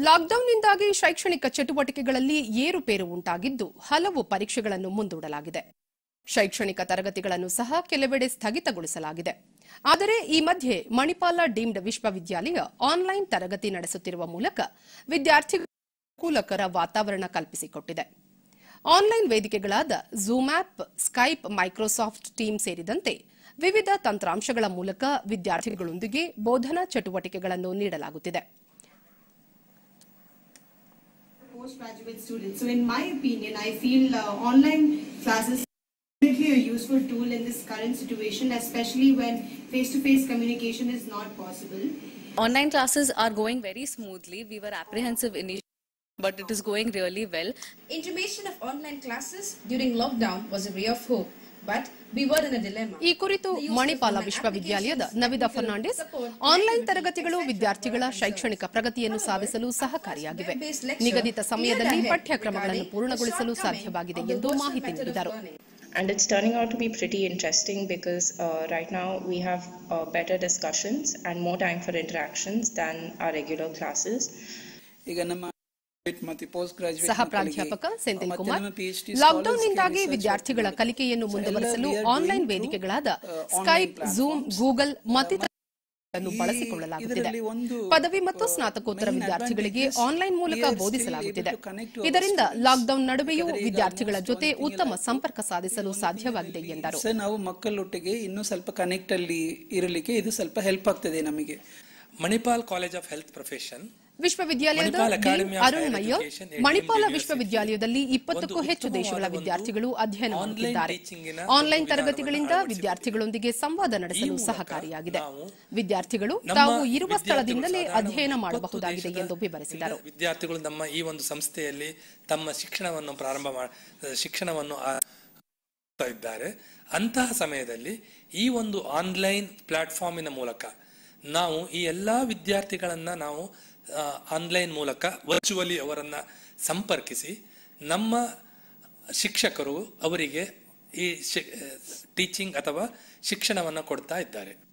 ಲಾಕ್ಡೌನ್ನಿಂದಾಗಿ ಶೈಕ್ಷಣಿಕ ಚಟುವಟಿಕೆಗಳಲ್ಲಿ ಏರುಪೇರು ಉಂಟಾಗಿದ್ದು ಹಲವು ಪರೀಕ್ಷೆಗಳನ್ನು ಮುಂದೂಡಲಾಗಿದೆ ಶೈಕ್ಷಣಿಕ ತರಗತಿಗಳನ್ನು ಸಹ ಕೆಲವೆಡೆ ಸ್ಥಗಿತಗೊಳಿಸಲಾಗಿದೆ ಆದರೆ ಈ ಮಧ್ಯೆ ಮಣಿಪಾಲ ಡೀಮ್ಡ್ ವಿಶ್ವವಿದ್ಯಾಲಯ ಆನ್ಲೈನ್ ತರಗತಿ ನಡೆಸುತ್ತಿರುವ ಮೂಲಕ ವಿದ್ಯಾರ್ಥಿಗಳ ಅನುಕೂಲಕರ ವಾತಾವರಣ ಕಲ್ಪಿಸಿಕೊಟ್ಟಿದೆ ಆನ್ಲೈನ್ ವೇದಿಕೆಗಳಾದ Zoom app Skype Microsoft team ಸೇರಿದಂತೆ ವಿವಿಧ ತಂತ್ರಾಂಶಗಳ ಮೂಲಕ ವಿದ್ಯಾರ್ಥಿಗಳೊಂದಿಗೆ ಬೋಧನಾ ಚಟುವಟಿಕೆಗಳನ್ನು ನೀಡಲಾಗುತ್ತಿದೆ postgraduate students. So in my opinion, I feel uh, online classes definitely a useful tool in this current situation, especially when face-to-face communication is not possible. Online classes are going very smoothly. We were apprehensive initially, but it is going really well. Intimation of online classes during lockdown was a ray of hope, but we were in a dilemma. ಈ ಕುರಿತು ಮಣಿಪಾಲ ವಿಶ್ವವಿದ್ಯಾಲಯದ ನವಿದಾ Fernandes online ತರಗತಿಗಳು ವಿದ್ಯಾರ್ಥಿಗಳ ಶೈಕ್ಷಣಿಕ ಪ್ರಗತಿಯನ್ನು ಸಾಧಿಸಲು ಸಹಕಾರಿಯಾಗಿವೆ ನಿಗದಿತ ಸಮಯದಲ್ಲಿ ಪಠ್ಯಕ್ರಮಗಳನ್ನು ಪೂರ್ಣಗೊಳಿಸಲು ಸಾಧ್ಯವಾಗಿದೆ ಎಂದು ಮಾಹಿತಿ ನೀಡಿದರು and it's turning out to be pretty interesting because uh, right now we have uh, better discussions and more time for interactions than our regular classes. ಈಗ ನಮ್ಮ ಮತ್ತೆ ಪೋಸ್ಟ್ ಗ್ರಾಜುಯೇಟ್ ಸಹ ಪ್ರಾಧ್ಯಾಪಕ ಸೆಂಥಿಲ್ ಕುಮಾರ್ ಲಾಕ್ಡೌನ್ನಿಂದಾಗಿ ವಿದ್ಯಾರ್ಥಿಗಳ ಕಲಿಕೆಯನ್ನು ಮುಂದುವರೆಸಲು ಆನ್ಲೈನ್ ವೇದಿಕೆಗಳಾದ ಸ್ಕೈಪ್ ಝೂಮ್ ಗೂಗಲ್ ಮತ್ತಿತರಗಳನ್ನು ಬಳಸಿಕೊಳ್ಳಲಾಗುತ್ತಿದೆ ಪದವಿ ಮತ್ತು ಸ್ನಾತಕೋತ್ತರ ವಿದ್ಯಾರ್ಥಿಗಳಿಗೆ ಆನ್ಲೈನ್ ಮೂಲಕ ಬೋಧಿಸಲಾಗುತ್ತಿದೆ ಇದರಿಂದ ಲಾಕ್ಡೌನ್ ನಡುವೆಯೂ ವಿದ್ಯಾರ್ಥಿಗಳ ಜೊತೆ ಉತ್ತಮ ಸಂಪರ್ಕ ಸಾಧಿಸಲು ಸಾಧ್ಯವಾಗಿದೆ ಎಂದರು ಸರ್ ನಾವು ಮಕ್ಕಳೊಟ್ಟಿಗೆ ಇನ್ನೂ ಸ್ವಲ್ಪ ಕನೆಕ್ಟ್ ಅಲ್ಲಿ ಇರಲಿಕ್ಕೆ ಇದು ಸ್ವಲ್ಪ ಹೆಲ್ಪ್ ಆಗ್ತದೆ ನಮಗೆ Manipal college of health profession ವಿಶ್ವವಿದ್ಯಾಲಯದ Manipal dean academy of Arun higher Maiya education, Manipal university ವಿಶ್ವವಿದ್ಯಾಲಯದಲ್ಲಿ ಇಪ್ಪತ್ತಕ್ಕೂ ಒಂದು ಹೆಚ್ಚು ದೇಶಗಳ ಉತ್ತಮವಾದ ಒಂದು ವಿದ್ಯಾರ್ಥಿಗಳು ಅಧ್ಯಯನ ಆನ್ಲೈನ್ ಮಾಡುತ್ತಿದ್ದಾರೆ ಟೀಚಿಂಗಿನ ಆನ್ಲೈನ್ ಒಂದು ತರಗತಿಗಳಿಂದ ವಿಧಾನವನ್ನು ವಿದ್ಯಾರ್ಥಿಗಳೊಂದಿಗೆ ಸಂವಾದ ನಡೆಸಲು ಮೂಲಕ ಸಹಕಾರಿಯಾಗಿದೆ ನಾವು ವಿದ್ಯಾರ್ಥಿಗಳು ನಮ್ಮ ತಾವು ಇರುವ ವಿದ್ಯಾರ್ಥಿಗಳು ಸ್ಥಳದಿಂದಲೇ ಸಾಧಾರಣ ಅಧ್ಯಯನ ಒಂದು ಮಾಡಬಹುದಾಗಿದೆ ಇಪ್ಪತ್ತು ಎಂದು ದೇಶದ ವಿವರಿಸಿದರು ವಿದ್ಯಾರ್ಥಿಗಳು ನಮ್ಮ ಈ ಒಂದು ಸಂಸ್ಥೆಯಲ್ಲಿ ತಮ್ಮ ಶಿಕ್ಷಣವನ್ನು ಪ್ರಾರಂಭ ಮಾ ಶಿಕ್ಷಣವನ್ನು ಆ- ಮಾಡ್ತಾ ಇದ್ದಾರೆ ಅಂತಹ ಸಮಯದಲ್ಲಿ ಈ ಒಂದು ಆನ್ಲೈನ್ ಪ್ಲಾಟ್ಫಾರ್ಮಿನ ಮೂಲಕ ನಾವು ಈ ಎಲ್ಲಾ ವಿದ್ಯಾರ್ಥಿಗಳನ್ನ ನಾವು ಆನ್ಲೈನ್ ಮೂಲಕ ವರ್ಚುವಲಿ ಅವರನ್ನ ಸಂಪರ್ಕಿಸಿ ನಮ್ಮ ಶಿಕ್ಷಕರು ಅವರಿಗೆ ಈ ಟೀಚಿಂಗ್ ಅಥವಾ ಶಿಕ್ಷಣವನ್ನು ಕೊಡ್ತಾ ಇದ್ದಾರೆ